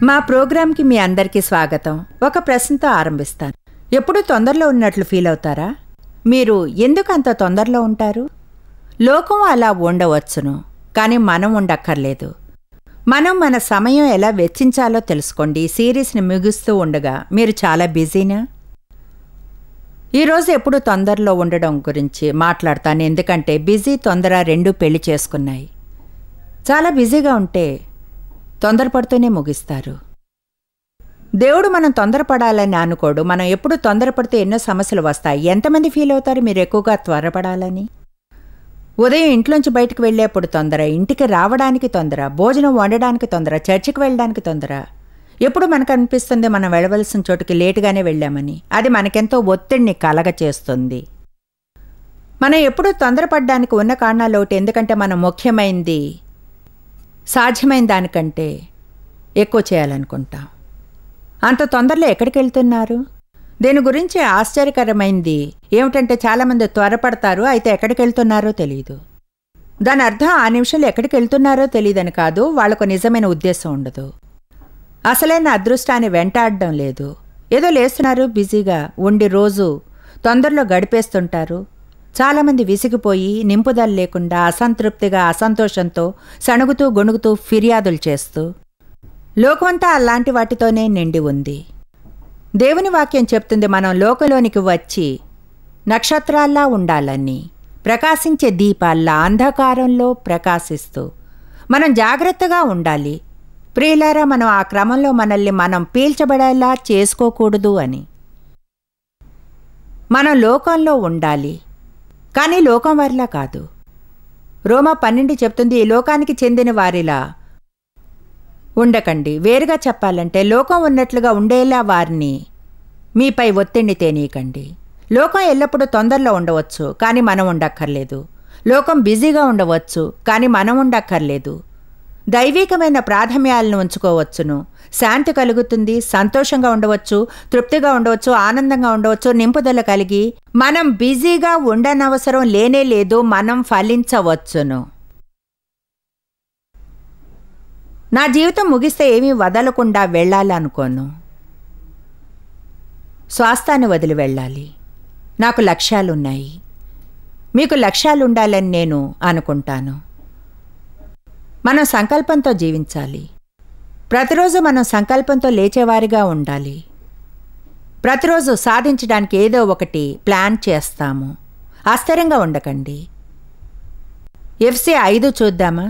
మా ప్రోగ్రాంకి మీ అందరికీ స్వాగతం ఒక ప్రశ్నతో ఆరంభిస్తాను ఎప్పుడు తొందరలో ఉన్నట్లు ఫీల్ అవుతారా మీరు ఎందుకు అంత తొందరలో ఉంటారు లోకం అలా ఉండవచ్చును కానీ మనం ఉండక్కర్లేదు మనం మన సమయం ఎలా వెచ్చించాలో తెలుసుకోండి ఈ సిరీస్ని ముగిస్తూ ఉండగా మీరు చాలా బిజీనా ఈరోజు ఎప్పుడు తొందరలో ఉండడం గురించి మాట్లాడతాను ఎందుకంటే బిజీ తొందర రెండు పెళ్లి చేసుకున్నాయి చాలా బిజీగా ఉంటే తొందరపడుతూనే ముగిస్తారు దేవుడు మనం తొందరపడాలని అనుకోడు మనం ఎప్పుడు తొందరపడితే ఎన్నో సమస్యలు వస్తాయి ఎంతమంది ఫీల్ అవుతారు మీరు ఎక్కువగా త్వరపడాలని ఉదయం ఇంట్లోంచి బయటకు వెళ్ళేప్పుడు తొందర ఇంటికి రావడానికి తొందర భోజనం వండడానికి తొందర చర్చికి వెళ్ళడానికి తొందర ఎప్పుడు మనకు అనిపిస్తుంది మనం వెళ్ళవలసిన చోటుకి లేటుగానే వెళ్ళామని అది మనకెంతో ఒత్తిడిని కలగ చేస్తుంది మనం ఎప్పుడూ తొందరపడడానికి ఉన్న కారణాలు ఒకటి ఎందుకంటే మనం ముఖ్యమైనది సాధ్యమైన దానికంటే ఎక్కువ చేయాలనుకుంటాం అంత తొందరలో ఎక్కడికి వెళ్తున్నారు దీని గురించి ఆశ్చర్యకరమైంది ఏమిటంటే చాలామంది త్వరపడతారు అయితే ఎక్కడికి వెళ్తున్నారో తెలియదు దాని అర్థం ఆ నిమిషంలో ఎక్కడికి వెళ్తున్నారో తెలియదని కాదు వాళ్లకు నిజమైన ఉద్దేశం ఉండదు అసలైన అదృష్టాన్ని వెంటాడడం లేదు ఏదో లేస్తున్నారు బిజీగా ఉండి రోజు తొందరలో గడిపేస్తుంటారు చాలామంది విసిగిపోయి నింపుదల లేకుండా అసంతృప్తిగా అసంతోషంతో సణుగుతూ గొణుగుతూ ఫిర్యాదులు చేస్తూ లోకమంతా అలాంటి వాటితోనే నిండి ఉంది దేవుని వాక్యం చెప్తుంది మనం లోకలోనికి వచ్చి నక్షత్రాల్లా ఉండాలని ప్రకాశించే దీపాల్లా అంధకారంలో ప్రకాశిస్తూ మనం జాగ్రత్తగా ఉండాలి ప్రియులారా మనం ఆ క్రమంలో మనల్ని మనం పీల్చబడేలా చేసుకోకూడదు అని మనం లోకంలో ఉండాలి కానీ లోకం వారిలా కాదు రోమా పన్నెండు చెప్తుంది ఈ లోకానికి చెందిన వారిలా ఉండకండి వేరుగా చెప్పాలంటే లోకం ఉన్నట్లుగా ఉండేలా వారిని మీపై ఒత్తిడిని తేనీయకండి లోకం ఎల్లప్పుడూ తొందరలో ఉండవచ్చు కానీ మనం ఉండక్కర్లేదు లోకం బిజీగా ఉండవచ్చు కానీ మనం ఉండక్కర్లేదు దైవికమైన ప్రాథమ్యాలను ఉంచుకోవచ్చును శాంతి కలుగుతుంది సంతోషంగా ఉండవచ్చు తృప్తిగా ఉండవచ్చు ఆనందంగా ఉండవచ్చు నింపుదల కలిగి మనం బిజీగా ఉండనవసరం లేనే లేదు మనం ఫలించవచ్చును నా జీవితం ముగిస్తే ఏమీ వదలకుండా వెళ్ళాలనుకోను స్వాస్థాన్ని వదిలి వెళ్ళాలి నాకు లక్ష్యాలున్నాయి మీకు లక్ష్యాలు ఉండాలని నేను అనుకుంటాను మనం సంకల్పంతో జీవించాలి ప్రతిరోజు మనం సంకల్పంతో లేచేవారిగా ఉండాలి ప్రతిరోజు సాధించడానికి ఏదో ఒకటి ప్లాన్ చేస్తాము అస్థిరంగా ఉండకండి ఎఫ్సి ఐదు చూద్దామా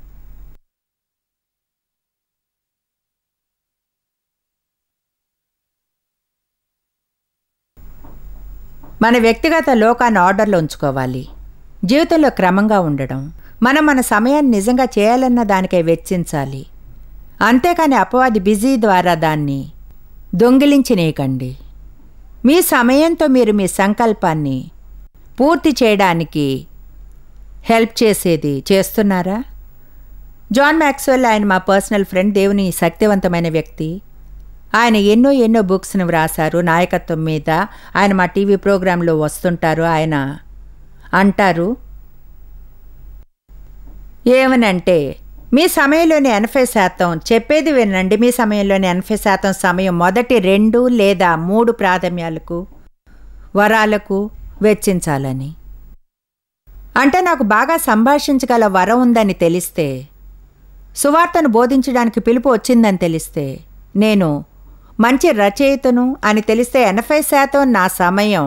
మన వ్యక్తిగత లోకాన్ని ఆర్డర్లో ఉంచుకోవాలి జీవితంలో క్రమంగా ఉండడం మనం మన సమయాన్ని నిజంగా చేయాలన్న దానికై వెచ్చించాలి అంతేకాని అపవాది బిజీ ద్వారా దాన్ని దొంగిలించినేయకండి మీ సమయంతో మీరు మీ సంకల్పాన్ని పూర్తి చేయడానికి హెల్ప్ చేసేది చేస్తున్నారా జాన్ మ్యాక్స్వెల్ ఆయన మా పర్సనల్ ఫ్రెండ్ దేవుని శక్తివంతమైన వ్యక్తి ఆయన ఎన్నో ఎన్నో బుక్స్ని వ్రాసారు నాయకత్వం మీద ఆయన మా టీవీ ప్రోగ్రాంలో వస్తుంటారు ఆయన అంటారు ఏమనంటే మీ సమయంలోని ఎనభై శాతం చెప్పేది వినండి మీ సమయంలోని ఎనభై శాతం సమయం మొదటి రెండు లేదా మూడు ప్రాథమ్యాలకు వరాలకు వెచ్చించాలని అంటే నాకు బాగా సంభాషించగల వరం ఉందని తెలిస్తే సువార్తను బోధించడానికి పిలుపు వచ్చిందని తెలిస్తే నేను మంచి రచయితను అని తెలిస్తే ఎనభై శాతం నా సమయం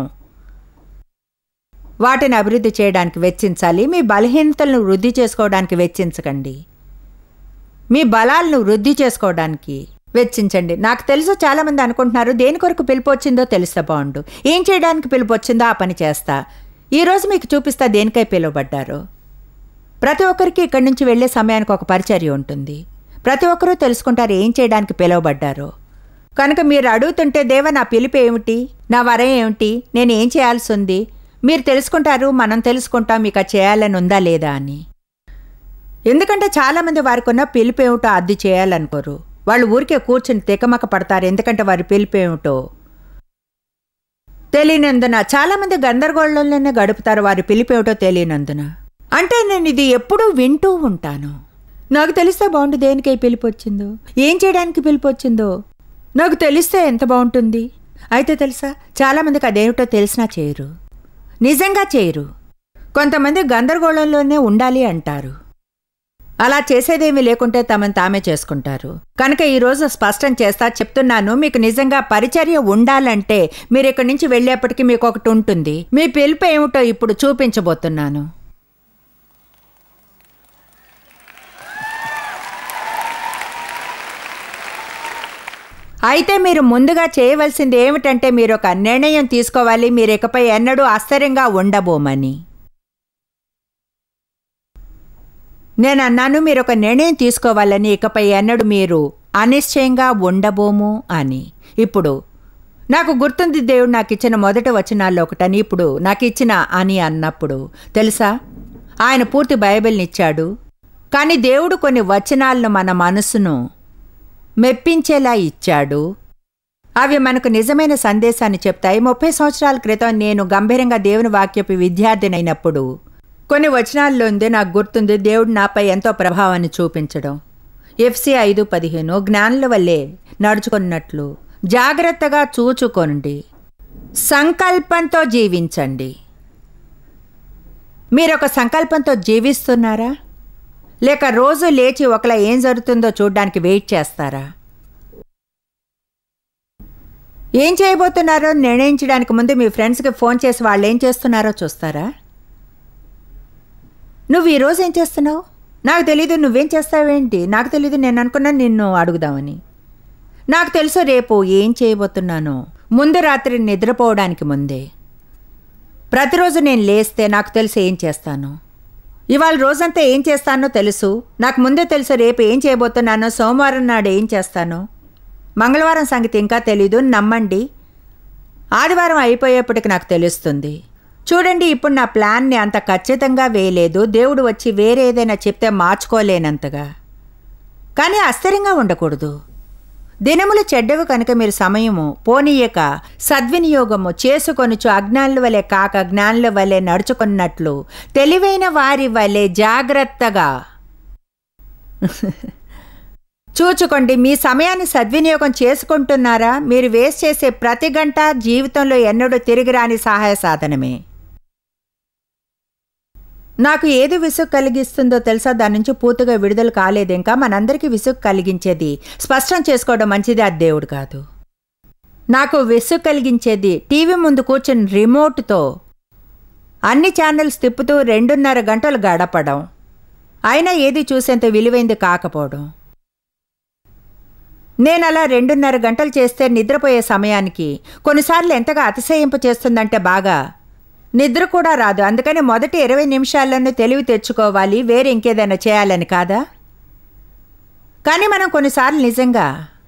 వాటిని అభివృద్ధి చేయడానికి వెచ్చించాలి మీ బలహీనతలను వృద్ధి చేసుకోవడానికి వెచ్చించకండి మీ బలాలను వృద్ధి చేసుకోవడానికి వెచ్చించండి నాకు తెలుసు చాలామంది అనుకుంటున్నారు దేని కొరకు పిలుపు వచ్చిందో తెలిస్తే బాగుండు ఏం చేయడానికి పిలుపు వచ్చిందో ఆ పని చేస్తా ఈరోజు మీకు చూపిస్తా దేనికై పిలువబడ్డారో ప్రతి ఒక్కరికి ఇక్కడి నుంచి వెళ్ళే సమయానికి ఒక పరిచర్య ఉంటుంది ప్రతి ఒక్కరూ తెలుసుకుంటారు ఏం చేయడానికి పిలువబడ్డారో కనుక మీరు అడుగుతుంటే దేవ నా పిలుపు ఏమిటి నా వరం ఏమిటి నేను ఏం చేయాల్సి ఉంది మీరు తెలుసుకుంటారు మనం తెలుసుకుంటాం మీకు చేయాలని ఉందా లేదా అని ఎందుకంటే చాలామంది వారికి ఉన్న పిలుపు ఏమిటో అద్దె చేయాలనుకోరు వాళ్ళు ఊరికే కూర్చుని తికమక పడతారు ఎందుకంటే వారి పిలుపు ఏమిటో తెలియనందున చాలామంది గందరగోళంలోనే గడుపుతారు వారి పిలుపు ఏమిటో తెలియనందున అంటే నేను ఇది ఎప్పుడూ వింటూ ఉంటాను నాకు తెలిస్తే బాగుండు దేనికై పిలుపు వచ్చిందో ఏం చేయడానికి పిలుపు వచ్చిందో నాకు తెలిస్తే ఎంత బాగుంటుంది అయితే తెలుసా చాలామందికి అదేమిటో తెలిసినా చేయరు నిజంగా చేయరు కొంతమంది గందరగోళంలోనే ఉండాలి అంటారు అలా చేసేదేమీ లేకుంటే తమను తామే చేసుకుంటారు కనుక ఈరోజు స్పష్టం చేస్తా చెప్తున్నాను మీకు నిజంగా పరిచర్య ఉండాలంటే మీరు ఇక్కడి నుంచి వెళ్ళేప్పటికీ మీకు ఒకటి ఉంటుంది మీ పిలుపు ఏమిటో ఇప్పుడు చూపించబోతున్నాను అయితే మీరు ముందుగా చేయవలసింది ఏమిటంటే మీరు ఒక నిర్ణయం తీసుకోవాలి మీరు ఇకపై ఎన్నడూ ఆశ్చర్యంగా ఉండబోమని నేను అన్నాను మీరు ఒక నిర్ణయం తీసుకోవాలని ఇకపై ఎన్నడూ మీరు అనిశ్చయంగా ఉండబోము అని ఇప్పుడు నాకు గుర్తుంది దేవుడు నాకు ఇచ్చిన మొదటి వచనాల్లో ఒకటని ఇప్పుడు నాకు ఇచ్చిన అని అన్నప్పుడు తెలుసా ఆయన పూర్తి బైబిల్ని ఇచ్చాడు కానీ దేవుడు కొన్ని వచనాలను మన మనసును మెప్పించేలా ఇచ్చాడు అవి మనకు నిజమైన సందేశాన్ని చెప్తాయి ముప్పై సంవత్సరాల క్రితం నేను గంభీరంగా దేవుని వాక్యపు విద్యార్థినైనప్పుడు కొన్ని వచనాల్లో ఉంది నాకు గుర్తుంది దేవుడు నాపై ఎంతో ప్రభావాన్ని చూపించడం ఎఫ్సి ఐదు పదిహేను జ్ఞానుల వల్లే నడుచుకున్నట్లు జాగ్రత్తగా చూచుకోండి సంకల్పంతో జీవించండి మీరు ఒక సంకల్పంతో జీవిస్తున్నారా లేక రోజు లేచి ఒకలా ఏం జరుగుతుందో చూడడానికి వెయిట్ చేస్తారా ఏం చేయబోతున్నారో నిర్ణయించడానికి ముందు మీ ఫ్రెండ్స్కి ఫోన్ చేసి వాళ్ళు ఏం చేస్తున్నారో చూస్తారా నువ్వు ఈరోజు ఏం చేస్తున్నావు నాకు తెలీదు నువ్వేం చేస్తావేంటి నాకు తెలీదు నేను అనుకున్నా నిన్ను అడుగుదామని నాకు తెలుసు రేపు ఏం చేయబోతున్నానో ముందు రాత్రి నిద్రపోవడానికి ముందే ప్రతిరోజు నేను లేస్తే నాకు తెలుసు ఏం చేస్తాను ఇవాళ రోజంతా ఏం చేస్తానో తెలుసు నాకు ముందే తెలుసు రేపు ఏం చేయబోతున్నానో సోమవారం నాడు ఏం చేస్తానో మంగళవారం సంగతి ఇంకా తెలీదు నమ్మండి ఆదివారం అయిపోయేప్పటికి నాకు తెలుస్తుంది చూడండి ఇప్పుడు నా ప్లాన్ని అంత ఖచ్చితంగా వేయలేదు దేవుడు వచ్చి వేరే ఏదైనా చెప్తే మార్చుకోలేనంతగా కానీ ఆశ్చర్యంగా ఉండకూడదు దినములు చెడ్డవి కనుక మీరు సమయము పోనీయక సద్వినియోగము చేసుకొనుచు అజ్ఞానుల వలె కాక జ్ఞానుల వలె నడుచుకున్నట్లు తెలివైన వారి వలె జాగ్రత్తగా చూచుకోండి మీ సమయాన్ని సద్వినియోగం చేసుకుంటున్నారా మీరు వేస్ట్ చేసే ప్రతి గంట జీవితంలో ఎన్నడూ తిరిగి రాని సహాయ సాధనమే నాకు ఏది విసుగు కలిగిస్తుందో తెలుసా దాని నుంచి పూర్తిగా విడుదల కాలేదు ఇంకా మనందరికీ విసుగు కలిగించేది స్పష్టం చేసుకోవడం మంచిది అది దేవుడు కాదు నాకు విసుగు కలిగించేది టీవీ ముందు కూర్చుని రిమోట్తో అన్ని ఛానల్స్ తిప్పుతూ రెండున్నర గంటలు గడపడం అయినా ఏది చూసేంత విలువైంది కాకపోవడం నేను అలా రెండున్నర గంటలు చేస్తే నిద్రపోయే సమయానికి కొన్నిసార్లు ఎంతగా అతిశయింపు చేస్తుందంటే బాగా నిద్ర కూడా రాదు అందుకని మొదటి ఇరవై నిమిషాల్లోనే తెలివి తెచ్చుకోవాలి వేరే ఇంకేదైనా చేయాలని కాదా కానీ మనం కొన్నిసార్లు నిజంగా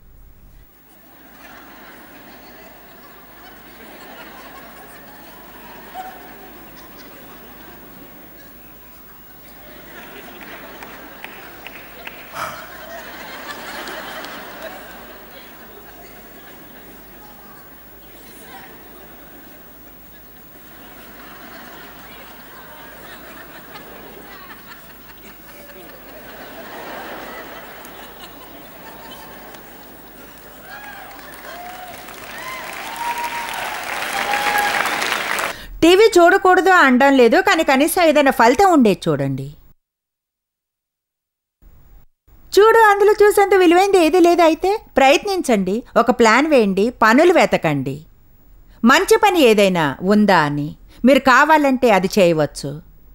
టీవీ చూడకూడదు అనడం లేదు కానీ కనీసం ఏదైనా ఫలితం ఉండేది చూడండి చూడు అందులో చూసేంత విలువైంది ఏది లేదు అయితే ప్రయత్నించండి ఒక ప్లాన్ వేయండి పనులు వెతకండి మంచి పని ఏదైనా ఉందా అని మీరు కావాలంటే అది చేయవచ్చు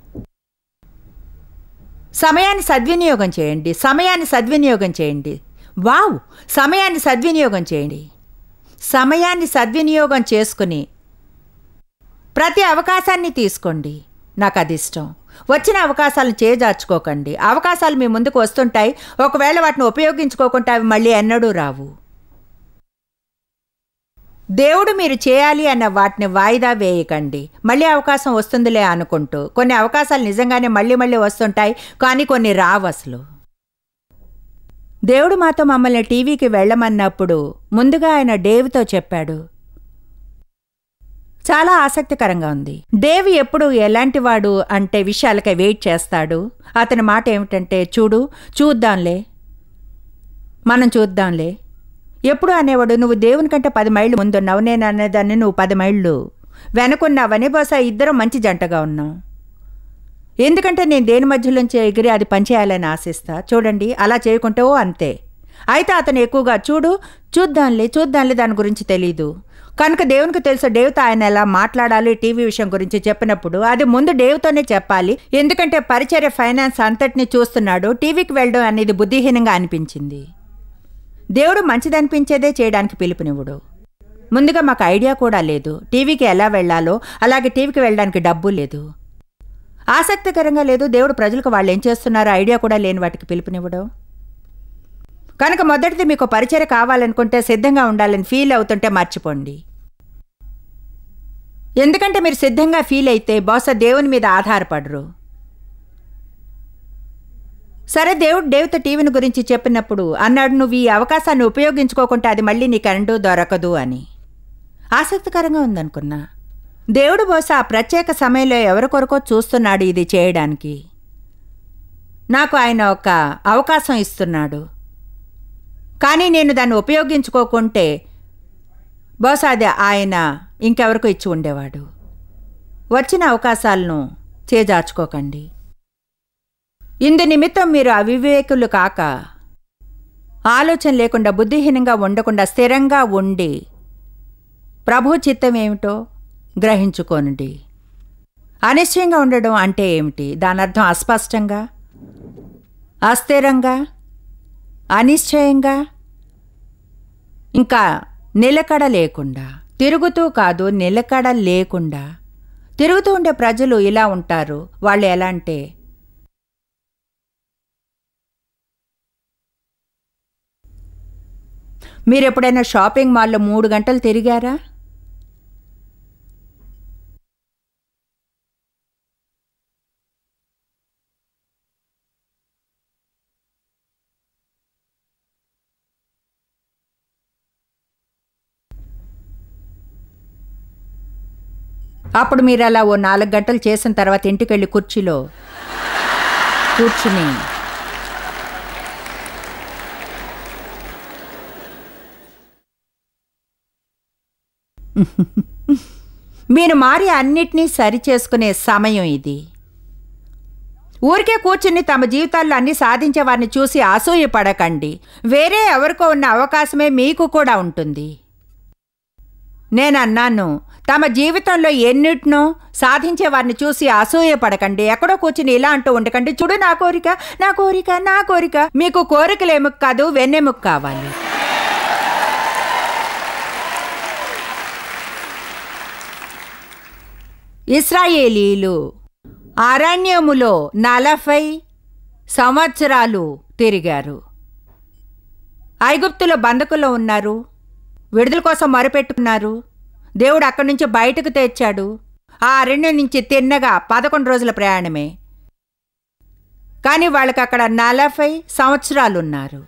సమయాన్ని సద్వినియోగం చేయండి సమయాన్ని సద్వినియోగం చేయండి వావ్ సమయాన్ని సద్వినియోగం చేయండి సమయాన్ని సద్వినియోగం చేసుకుని ప్రతి అవకాశాన్ని తీసుకోండి నాకు అది ఇష్టం వచ్చిన అవకాశాలను చేజార్చుకోకండి అవకాశాలు మీ ముందుకు వస్తుంటాయి ఒకవేళ వాటిని ఉపయోగించుకోకుండా అవి మళ్ళీ ఎన్నడూ రావు దేవుడు మీరు చేయాలి అన్న వాటిని వాయిదా వేయకండి మళ్ళీ అవకాశం వస్తుందిలే అనుకుంటూ కొన్ని అవకాశాలు నిజంగానే మళ్ళీ మళ్ళీ వస్తుంటాయి కానీ కొన్ని రావు అసలు దేవుడు మాతో మమ్మల్ని టీవీకి వెళ్ళమన్నప్పుడు ముందుగా ఆయన డేవ్తో చెప్పాడు చాలా ఆసక్తికరంగా ఉంది దేవి ఎప్పుడు ఎలాంటి వాడు అంటే విషయాలకై వెయిట్ చేస్తాడు అతని మాట ఏమిటంటే చూడు చూద్దాంలే మనం చూద్దాంలే ఎప్పుడు అనేవాడు నువ్వు దేవుని కంటే పది మైళ్ళు ముందున్నావు నేను అనేదాన్ని నువ్వు పది మైళ్ళు వెనకున్నావని బహుశా ఇద్దరం మంచి జంటగా ఉన్నాం ఎందుకంటే నేను దేని మధ్యలోంచి ఎగిరి అది పనిచేయాలని ఆశిస్తా చూడండి అలా చేయకుంటే ఓ అంతే అయితే అతను ఎక్కువగా చూడు చూద్దాంలే చూద్దాంలే దాని గురించి తెలీదు కనుక దేవునికి తెలుసు డేవ్తో ఆయన ఎలా మాట్లాడాలి టీవీ విషయం గురించి చెప్పినప్పుడు అది ముందు డేవ్తోనే చెప్పాలి ఎందుకంటే పరిచర్య ఫైనాన్స్ అంతటిని చూస్తున్నాడు టీవీకి వెళ్ళడం అనేది బుద్ధిహీనంగా అనిపించింది దేవుడు మంచిదనిపించేదే చేయడానికి పిలుపునివ్వడు ముందుగా మాకు ఐడియా కూడా లేదు టీవీకి ఎలా వెళ్ళాలో అలాగే టీవీకి వెళ్ళడానికి డబ్బు లేదు ఆసక్తికరంగా లేదు దేవుడు ప్రజలకు వాళ్ళు ఏం చేస్తున్నారో ఐడియా కూడా లేని వాటికి పిలుపునివ్వడం కనుక మొదటిది మీకు పరిచయం కావాలనుకుంటే సిద్ధంగా ఉండాలని ఫీల్ అవుతుంటే మర్చిపోండి ఎందుకంటే మీరు సిద్ధంగా ఫీల్ అయితే బహుశా దేవుని మీద ఆధారపడరు సరే దేవుడు దేవత టీవీని గురించి చెప్పినప్పుడు అన్నాడు నువ్వు ఈ అవకాశాన్ని ఉపయోగించుకోకుంటే అది మళ్ళీ నీ కరెంటు దొరకదు అని ఆసక్తికరంగా ఉందనుకున్నా దేవుడు బహుశా ఆ ప్రత్యేక సమయంలో ఎవరి కొరకో చూస్తున్నాడు ఇది చేయడానికి నాకు ఆయన ఒక అవకాశం ఇస్తున్నాడు కానీ నేను దాన్ని ఉపయోగించుకోకుంటే బహుశా అది ఆయన ఇంకెవరికో ఇచ్చి ఉండేవాడు వచ్చిన అవకాశాలను చేజార్చుకోకండి ఇందు నిమిత్తం మీరు అవివేకులు కాక ఆలోచన లేకుండా బుద్ధిహీనంగా ఉండకుండా స్థిరంగా ఉండి ప్రభు చిత్తం ఏమిటో గ్రహించుకోనండి అనిశ్చయంగా ఉండడం అంటే ఏమిటి దాని అర్థం అస్పష్టంగా అస్థిరంగా అనిశ్చయంగా ఇంకా నిలకడ లేకుండా తిరుగుతూ కాదు నిలకడ లేకుండా తిరుగుతూ ఉండే ప్రజలు ఇలా ఉంటారు వాళ్ళు ఎలా అంటే మీరు ఎప్పుడైనా షాపింగ్ మాల్లో మూడు గంటలు తిరిగారా అప్పుడు మీరు అలా ఓ నాలుగు గంటలు చేసిన తర్వాత ఇంటికి వెళ్ళి కుర్చీలో కూర్చుని మీరు మారి అన్నిటినీ సరిచేసుకునే సమయం ఇది ఊరికే కూర్చుని తమ జీవితాల్లో అన్ని సాధించే వారిని చూసి అసూయపడకండి వేరే ఎవరికో ఉన్న అవకాశమే మీకు కూడా ఉంటుంది నేను అన్నాను తమ జీవితంలో ఎన్నిటినో సాధించే వారిని చూసి అసూయపడకండి ఎక్కడో కూర్చుని ఇలా అంటూ ఉండకండి చూడు నా కోరిక నా కోరిక నా కోరిక మీకు కోరికలేముకు కాదు వెన్నెముక కావాలి ఇస్రాయేలీలు అరణ్యములో నలభై సంవత్సరాలు తిరిగారు ఐగుప్తులో బంధకుల్లో ఉన్నారు విడుదల కోసం మొరపెట్టుకున్నారు దేవుడు అక్కడి నుంచి బయటకు తెచ్చాడు ఆ అరణ్యం నుంచి తిన్నగా పదకొండు రోజుల ప్రయాణమే కానీ వాళ్ళకి అక్కడ నలభై సంవత్సరాలు ఉన్నారు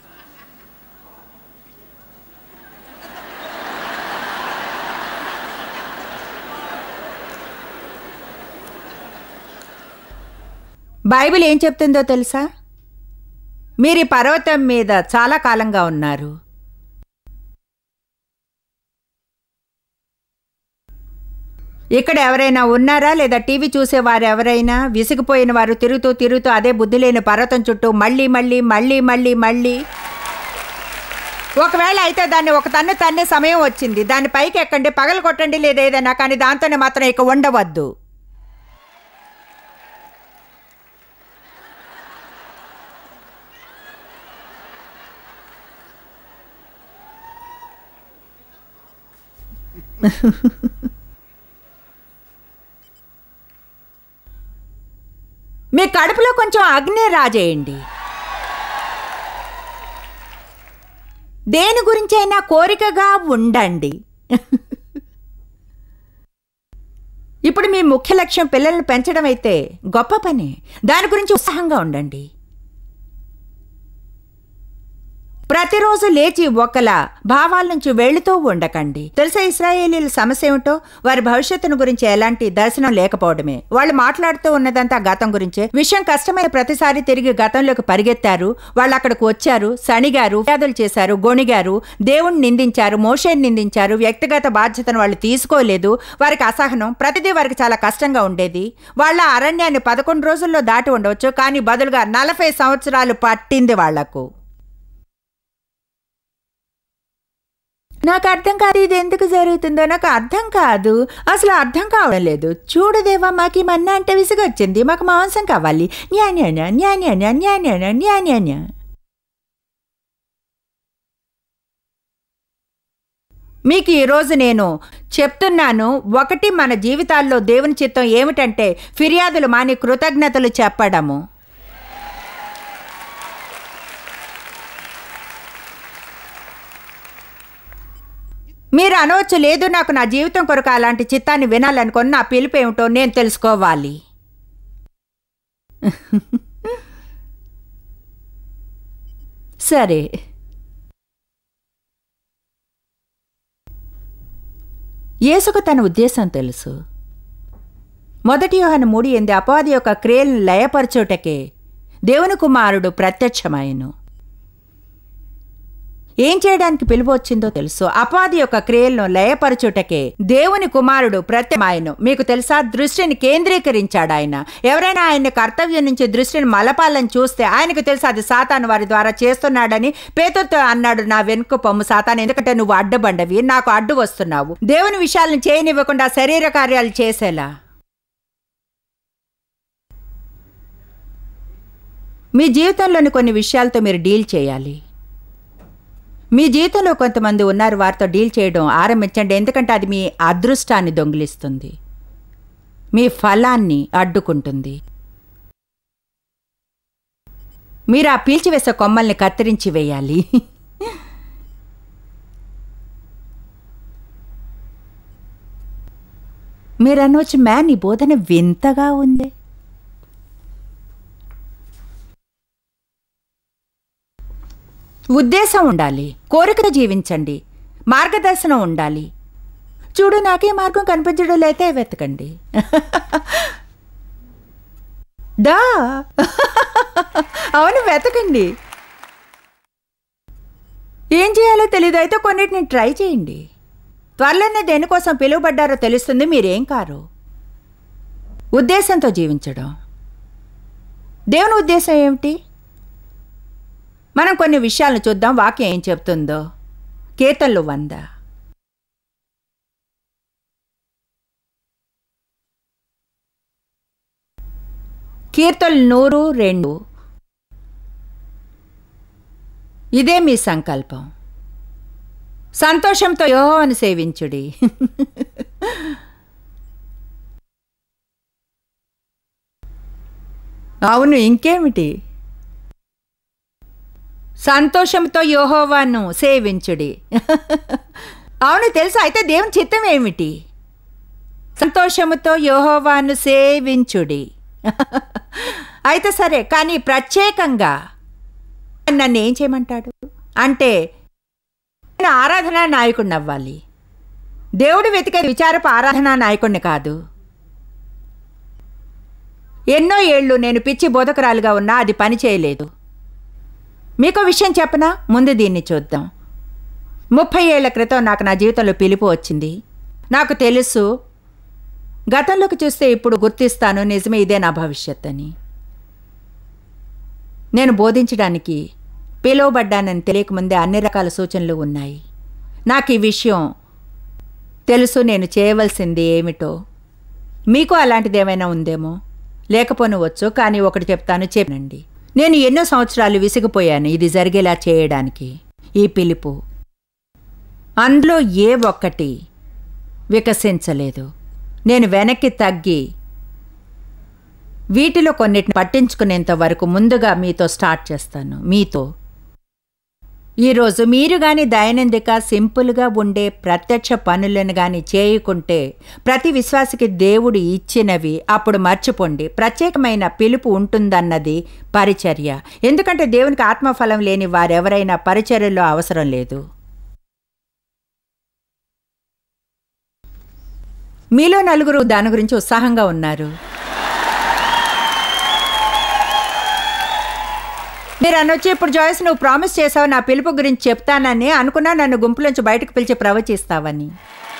బైబిల్ ఏం చెప్తుందో తెలుసా మీరు ఈ పర్వతం మీద చాలా కాలంగా ఉన్నారు ఇక్కడ ఎవరైనా ఉన్నారా లేదా టీవీ చూసేవారు ఎవరైనా విసిగిపోయిన వారు తిరుగుతూ తిరుగుతూ అదే బుద్ధి లేని పర్వతం చుట్టూ మళ్ళీ మళ్ళీ మళ్ళీ మళ్ళీ మళ్ళీ ఒకవేళ అయితే దాన్ని ఒక తన్ను తన్నే సమయం వచ్చింది దాని పైకి ఎక్కండి పగలు కొట్టండి లేదా ఏదైనా కానీ దాంతోనే మాత్రం ఇక ఉండవద్దు మీ కడుపులో కొంచెం అగ్ని రాజేయండి దేని గురించైనా కోరికగా ఉండండి ఇప్పుడు మీ ముఖ్య లక్ష్యం పిల్లల్ని పెంచడం అయితే గొప్ప పని దాని గురించి ఉత్సాహంగా ఉండండి ప్రతిరోజు లేచి ఒకలా భావాల నుంచి వెళుతూ ఉండకండి తెలుసా ఇస్రాయేలీల సమస్య ఏమిటో వారి భవిష్యత్తును గురించి ఎలాంటి దర్శనం లేకపోవడమే వాళ్ళు మాట్లాడుతూ ఉన్నదంతా గతం గురించే విషయం కష్టమైన ప్రతిసారి తిరిగి గతంలోకి పరిగెత్తారు వాళ్ళు అక్కడికి వచ్చారు సణిగారు వ్యాధులు చేశారు గొణిగారు దేవుణ్ణి నిందించారు మోషేని నిందించారు వ్యక్తిగత బాధ్యతను వాళ్ళు తీసుకోలేదు వారికి అసహనం ప్రతిదీ వారికి చాలా కష్టంగా ఉండేది వాళ్ళ అరణ్యాన్ని పదకొండు రోజుల్లో దాటి ఉండవచ్చు కానీ బదులుగా నలభై సంవత్సరాలు పట్టింది వాళ్లకు నాకు అర్థం కాదు ఇది ఎందుకు జరుగుతుందో నాకు అర్థం కాదు అసలు అర్థం కావడం లేదు చూడదేవా మాకు ఈ మన్నా అంటే విసుగొచ్చింది మాకు మాంసం కావాలి న్యాన్యాన్య న్యాన్యాన్య న్యాన్యాన్య న్యాన్యాన్య మీకు ఈరోజు నేను చెప్తున్నాను ఒకటి మన జీవితాల్లో దేవుని చిత్తం ఏమిటంటే ఫిర్యాదులు మాని కృతజ్ఞతలు చెప్పడము మీరు అనవచ్చు లేదు నాకు నా జీవితం కొరకు అలాంటి చిత్తాన్ని వినాలనుకొని నా పిలుపు ఏమిటో నేను తెలుసుకోవాలి సరే యేసుకు తన ఉద్దేశం తెలుసు మొదటి యోహన మూడు ఎంది అపవాది యొక్క క్రియలను లయపరచుటకే దేవుని కుమారుడు ప్రత్యక్షమాయను ఏం చేయడానికి పిలుపు వచ్చిందో తెలుసు అపాది యొక్క క్రియలను లయపరచుటకే దేవుని కుమారుడు ప్రత్యమాయను మీకు తెలుసా దృష్టిని కేంద్రీకరించాడు ఆయన ఎవరైనా ఆయన కర్తవ్యం నుంచి దృష్టిని మలపాలని చూస్తే ఆయనకు తెలుసు అది సాతాను వారి ద్వారా చేస్తున్నాడని పేతుతో అన్నాడు నా వెనుక పొమ్ము సాతాను ఎందుకంటే నువ్వు అడ్డుబండవి నాకు అడ్డు వస్తున్నావు దేవుని విషయాలను చేయనివ్వకుండా శరీర కార్యాలు చేసేలా మీ జీవితంలోని కొన్ని విషయాలతో మీరు డీల్ చేయాలి మీ జీవితంలో కొంతమంది ఉన్నారు వారితో డీల్ చేయడం ఆరంభించండి ఎందుకంటే అది మీ అదృష్టాన్ని దొంగిలిస్తుంది మీ ఫలాన్ని అడ్డుకుంటుంది మీరు ఆ పీల్చివేసే కొమ్మల్ని కత్తిరించి వేయాలి మీరు అనవచ్చు మ్యాన్ ఈ బోధన వింతగా ఉంది ఉద్దేశం ఉండాలి కోరికతో జీవించండి మార్గదర్శనం ఉండాలి చూడు నాకే మార్గం కనిపించడం లేతే వెతకండి డా అవును వెతకండి ఏం చేయాలో తెలియదు అయితే కొన్నిటిని ట్రై చేయండి త్వరలోనే దేనికోసం పిలువబడ్డారో తెలుస్తుంది మీరేం కారు ఉద్దేశంతో జీవించడం దేవుని ఉద్దేశం ఏమిటి మనం కొన్ని విషయాలను చూద్దాం వాక్యం ఏం చెప్తుందో కీర్తనలు వంద కీర్తనలు నూరు రెండు ఇదే మీ సంకల్పం సంతోషంతో యోహోను సేవించుడి అవును ఇంకేమిటి సంతోషంతో యోహోవాను సేవించుడి అవును తెలుసు అయితే దేవుని చిత్తం ఏమిటి సంతోషముతో యోహోవాను సేవించుడి అయితే సరే కానీ ప్రత్యేకంగా నన్ను ఏం చేయమంటాడు అంటే నేను ఆరాధనా నాయకుడిని అవ్వాలి దేవుడు వెతికే విచారపు ఆరాధనా నాయకుడిని కాదు ఎన్నో ఏళ్ళు నేను పిచ్చి బోధకురాలుగా ఉన్నా అది పని చేయలేదు మీకు విషయం చెప్పనా ముందు దీన్ని చూద్దాం ముప్పై ఏళ్ల క్రితం నాకు నా జీవితంలో పిలుపు వచ్చింది నాకు తెలుసు గతంలోకి చూస్తే ఇప్పుడు గుర్తిస్తాను నిజమే ఇదే నా భవిష్యత్ అని నేను బోధించడానికి పిలువబడ్డానని తెలియకముందే అన్ని రకాల సూచనలు ఉన్నాయి నాకు ఈ విషయం తెలుసు నేను చేయవలసింది ఏమిటో మీకు అలాంటిది ఏమైనా ఉందేమో లేకపోనవచ్చు కానీ ఒకటి చెప్తాను చెప్పనండి నేను ఎన్నో సంవత్సరాలు విసిగిపోయాను ఇది జరిగేలా చేయడానికి ఈ పిలుపు అందులో ఏ ఒక్కటి వికసించలేదు నేను వెనక్కి తగ్గి వీటిలో కొన్నిటిని పట్టించుకునేంత వరకు ముందుగా మీతో స్టార్ట్ చేస్తాను మీతో ఈరోజు మీరు గాని దైనందిక సింపుల్గా ఉండే ప్రత్యక్ష పనులను గాని చేయకుంటే ప్రతి విశ్వాసికి దేవుడు ఇచ్చినవి అప్పుడు మర్చిపోండి ప్రత్యేకమైన పిలుపు ఉంటుందన్నది పరిచర్య ఎందుకంటే దేవునికి ఆత్మఫలం లేని వారెవరైనా పరిచర్యలో అవసరం లేదు మీలో నలుగురు దాని గురించి ఉత్సాహంగా ఉన్నారు మీరు అనొచ్చి ఇప్పుడు జాయిస్ నువ్వు ప్రామిస్ చేసావు నా పిలుపు గురించి చెప్తానని అనుకున్నా నన్ను గుంపులోంచి బయటకు పిలిచి ప్రవచిస్తావని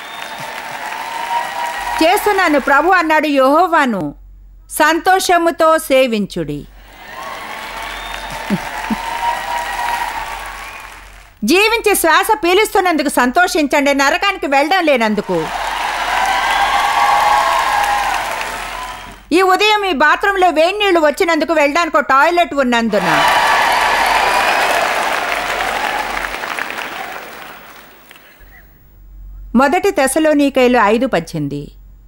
చేస్తున్నాను ప్రభు అన్నాడు యెహోవాను సంతోషముతో సేవించుడి జీవించి శ్వాస పీలుస్తున్నందుకు సంతోషించండి నరకానికి వెళ్ళడం లేనందుకు ఈ ఉదయం ఈ బాత్రూంలో వేడి నీళ్లు వచ్చినందుకు వెళ్ళడానికి ఒక టాయిలెట్ ఉన్నందున మొదటి తెసలోనికైలు ఐదు పచ్చింది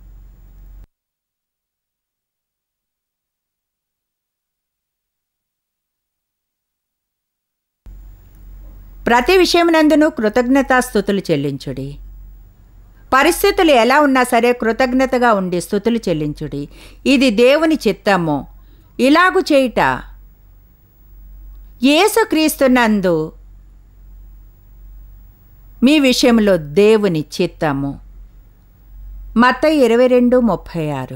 ప్రతి విషయమునందును కృతజ్ఞతాస్థుతులు చెల్లించుడి పరిస్థితులు ఎలా ఉన్నా సరే కృతజ్ఞతగా ఉండి స్థుతులు చెల్లించుడి ఇది దేవుని చిత్తము ఇలాగు చేయుట యేసుక్రీస్తునందు మీ విషయంలో దేవుని చిత్తము మత ఇరవై రెండు ముప్పై ఆరు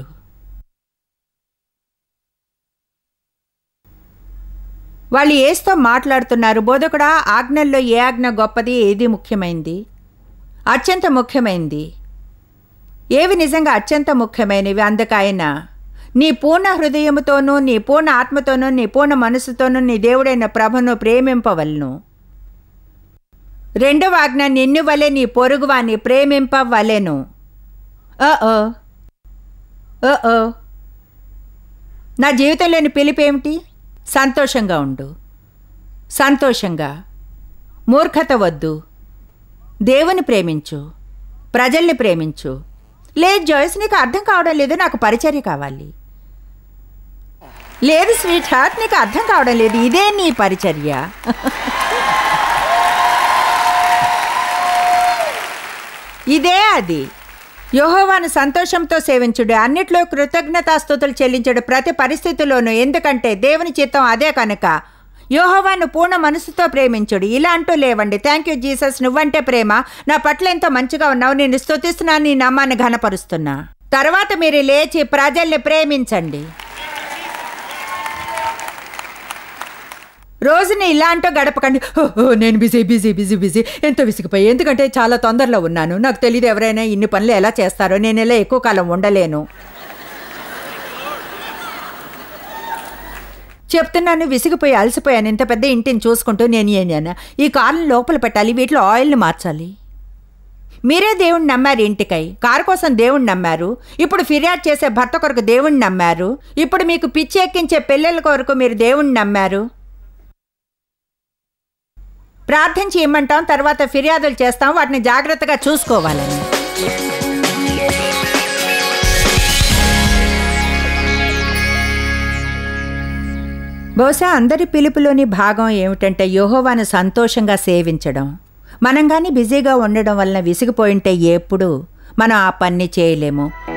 వాళ్ళు ఏస్తో మాట్లాడుతున్నారు బోధకుడా ఆజ్ఞల్లో ఏ ఆజ్ఞ గొప్పది ఏది ముఖ్యమైంది అత్యంత ముఖ్యమైనది ఏవి నిజంగా అత్యంత ముఖ్యమైనవి అందుకైన నీ పూర్ణ హృదయముతోనూ నీ పూర్ణ ఆత్మతోనూ నీ పూర్ణ మనసుతోనూ నీ దేవుడైన ప్రభను ప్రేమింపవలను రెండవ ఆజ్ఞ నిన్ను వలె నీ పొరుగువాన్ని ప్రేమింపవలెను ఓ ఓ నా జీవితంలోని పిలిపేమిటి సంతోషంగా ఉండు సంతోషంగా మూర్ఖత వద్దు దేవుని ప్రేమించు ప్రజల్ని ప్రేమించు లేదు జాయిస్ నీకు అర్థం కావడం లేదు నాకు పరిచర్య కావాలి లేదు స్వీట్ హార్ట్ నీకు అర్థం కావడం లేదు ఇదే నీ పరిచర్య ఇదే అది యెహోవాను సంతోషంతో సేవించుడు అన్నిట్లో కృతజ్ఞతాస్తుతులు చెల్లించడు ప్రతి పరిస్థితిలోనూ ఎందుకంటే దేవుని చిత్తం అదే కనుక యోహోవాను పూర్ణ మనసుతో ప్రేమించుడు ఇలా అంటూ లేవండి థ్యాంక్ యూ జీసస్ నువ్వంటే ప్రేమ నా పట్ల ఎంతో మంచిగా ఉన్నావు నేను స్తుతిస్తున్నా నీ నమ్మాన్ని ఘనపరుస్తున్నా తర్వాత మీరు లేచి ప్రజల్ని ప్రేమించండి రోజుని ఇలా అంటూ గడపకండి "ఓ, ఓ, నేను బిజీ బిజీ బిజీ బిజీ ఎంతో విసిగిపోయి ఎందుకంటే చాలా తొందరలో ఉన్నాను నాకు తెలియదు ఎవరైనా ఇన్ని పనులు ఎలా చేస్తారో నేను ఇలా ఎక్కువ కాలం ఉండలేను చెప్తున్నాను విసిగిపోయి అలసిపోయాను ఇంత పెద్ద ఇంటిని చూసుకుంటూ నేను ఏనా ఈ కార్ని లోపల పెట్టాలి వీటిలో ఆయిల్ని మార్చాలి మీరే దేవుణ్ణి నమ్మారు ఇంటికై కారు కోసం దేవుణ్ణి నమ్మారు ఇప్పుడు ఫిర్యాదు చేసే భర్త కొరకు దేవుణ్ణి నమ్మారు ఇప్పుడు మీకు పిచ్చి ఎక్కించే పిల్లల కొరకు మీరు దేవుణ్ణి నమ్మారు ప్రార్థించి ఇమ్మంటాం తర్వాత ఫిర్యాదులు చేస్తాం వాటిని జాగ్రత్తగా చూసుకోవాలని బహుశా అందరి పిలుపులోని భాగం ఏమిటంటే యోహోవాను సంతోషంగా సేవించడం మనం కానీ బిజీగా ఉండడం వలన విసిగిపోయింటే ఎప్పుడు మనం ఆ పని చేయలేము